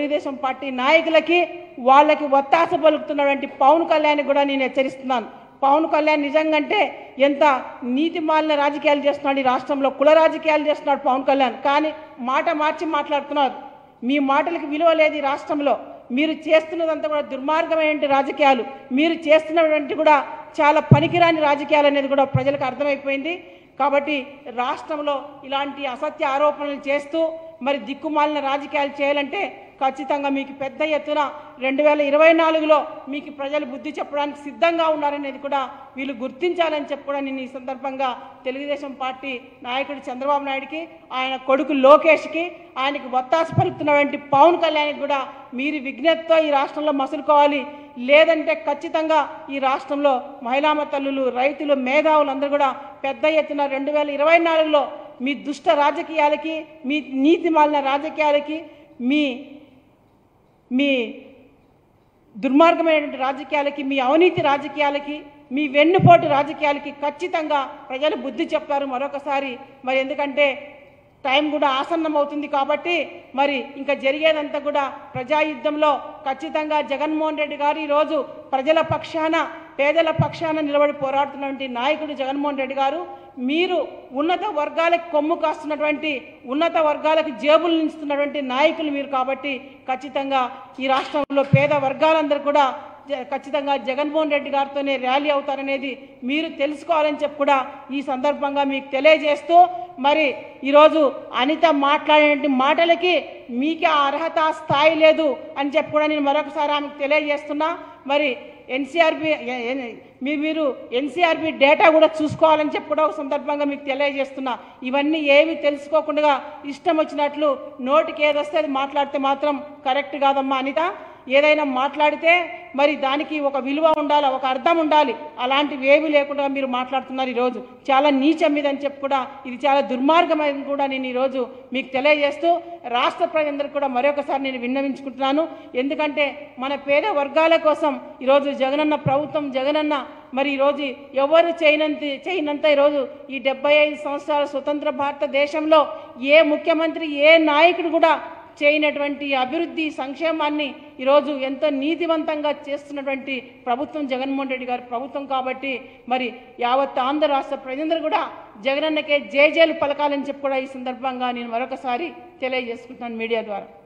Telugu Desam party నాయకులకి వాళ్ళకి ఒత్తాస పలుకుతున్నటువంటి పవన్ కళ్యాణ్ కూడా నేను హెచ్చరిస్తున్నాను పవన్ కళ్యాణ్ నిజంగా అంటే ఎంత నీతి మాలిన రాజకీయాలు చేస్తున్నాడు ఈ రాష్ట్రంలో కుల రాజకీయాలు చేస్తున్నాడు పవన్ కళ్యాణ్ కానీ మాట మార్చి మాట్లాడుతున్నారు మీ మాటలకు విలువ లేదు ఈ రాష్ట్రంలో మీరు చేస్తున్నదంతా కూడా దుర్మార్గమైన రాజకీయాలు మీరు చేస్తున్నటువంటి కూడా చాలా పనికిరాని రాజకీయాలు అనేది కూడా ప్రజలకు అర్థమైపోయింది కాబట్టి రాష్ట్రంలో ఇలాంటి అసత్య ఆరోపణలు చేస్తూ మరి దిక్కుమాలిన రాజకీయాలు చేయాలంటే ఖచ్చితంగా మీకు పెద్ద ఎత్తున రెండు వేల ఇరవై నాలుగులో మీకు ప్రజలు బుద్ధి చెప్పడానికి సిద్ధంగా ఉన్నారనేది కూడా వీళ్ళు గుర్తించాలని చెప్పి కూడా నేను ఈ సందర్భంగా తెలుగుదేశం పార్టీ నాయకుడు చంద్రబాబు నాయుడికి ఆయన కొడుకు లోకేష్కి ఆయనకి ఒత్తాస పలుకుతున్నటువంటి పవన్ కళ్యాణ్కి కూడా మీరు విజ్ఞతతో ఈ రాష్ట్రంలో మసులుకోవాలి లేదంటే ఖచ్చితంగా ఈ రాష్ట్రంలో మహిళామ తల్లులు రైతులు మేధావులు అందరూ కూడా పెద్ద ఎత్తున రెండు వేల ఇరవై నాలుగులో మీ దుష్ట రాజకీయాలకి మీ నీతి మాలిన రాజకీయాలకి మీ మీ దుర్మార్గమైనటువంటి రాజకీయాలకి మీ అవినీతి రాజకీయాలకి మీ వెన్నుపోటు రాజకీయాలకి ఖచ్చితంగా ప్రజలు బుద్ధి చెప్తారు మరొకసారి మరి ఎందుకంటే టైం కూడా ఆసన్నం అవుతుంది కాబట్టి మరి ఇంకా జరిగేదంతా కూడా ప్రజాయుద్ధంలో ఖచ్చితంగా జగన్మోహన్ రెడ్డి గారు ఈరోజు ప్రజల పక్షాన పేదల పక్షాన నిలబడి పోరాడుతున్నటువంటి నాయకుడు జగన్మోహన్ రెడ్డి గారు మీరు ఉన్నత వర్గాలకు కొమ్ము కాస్తున్నటువంటి ఉన్నత వర్గాలకు జేబులు నించుతున్నటువంటి నాయకులు మీరు కాబట్టి ఖచ్చితంగా ఈ రాష్ట్రంలో పేద వర్గాలందరూ కూడా జ- ఖచ్చితంగా జగన్మోహన్ రెడ్డి గారితోనే ర్యాలీ అవుతారనేది మీరు తెలుసుకోవాలని చెప్పి కూడా ఈ సందర్భంగా మీకు తెలియజేస్తూ మరి ఈరోజు అనిత మాట్లాడిన మాటలకి మీకే ఆ అర్హత స్థాయి లేదు అని చెప్పి కూడా నేను మరొకసారి ఆమెకు తెలియజేస్తున్నా మరి ఎన్సీఆర్బి మీరు మీరు ఎన్సీఆర్బి డేటా కూడా చూసుకోవాలని చెప్పి కూడా ఒక సందర్భంగా మీకు తెలియజేస్తున్నా ఇవన్నీ ఏవి తెలుసుకోకుండా ఇష్టం వచ్చినట్లు నోటికి ఏదొస్తే అది మాట్లాడితే మాత్రం కరెక్ట్ కాదమ్మా అనిత ఏదైనా మాట్లాడితే మరి దానికి ఒక విలువ ఉండాలి ఒక అర్థం ఉండాలి అలాంటివి ఏమీ లేకుండా మీరు మాట్లాడుతున్నారు ఈరోజు చాలా నీచం మీద అని చెప్పి కూడా ఇది చాలా దుర్మార్గమైన కూడా నేను ఈరోజు మీకు తెలియజేస్తూ రాష్ట్ర ప్రజలందరికీ కూడా మరొకసారి నేను విన్నవించుకుంటున్నాను ఎందుకంటే మన పేద వర్గాల కోసం ఈరోజు జగనన్న ప్రభుత్వం జగనన్న మరి ఈరోజు ఎవరు చేయనంత చేయనంత ఈరోజు ఈ డెబ్బై ఐదు సంవత్సరాల స్వతంత్ర భారతదేశంలో ఏ ముఖ్యమంత్రి ఏ నాయకుడు కూడా చేయనటువంటి అభివృద్ధి సంక్షేమాన్ని ఈరోజు ఎంతో నీతివంతంగా చేస్తున్నటువంటి ప్రభుత్వం జగన్మోహన్ రెడ్డి గారి ప్రభుత్వం కాబట్టి మరి యావత్ ఆంధ్ర రాష్ట్ర ప్రజలందరూ కూడా జగనన్నకే జేజేలు పలకాలని చెప్పి కూడా ఈ సందర్భంగా నేను మరొకసారి తెలియజేసుకుంటున్నాను మీడియా ద్వారా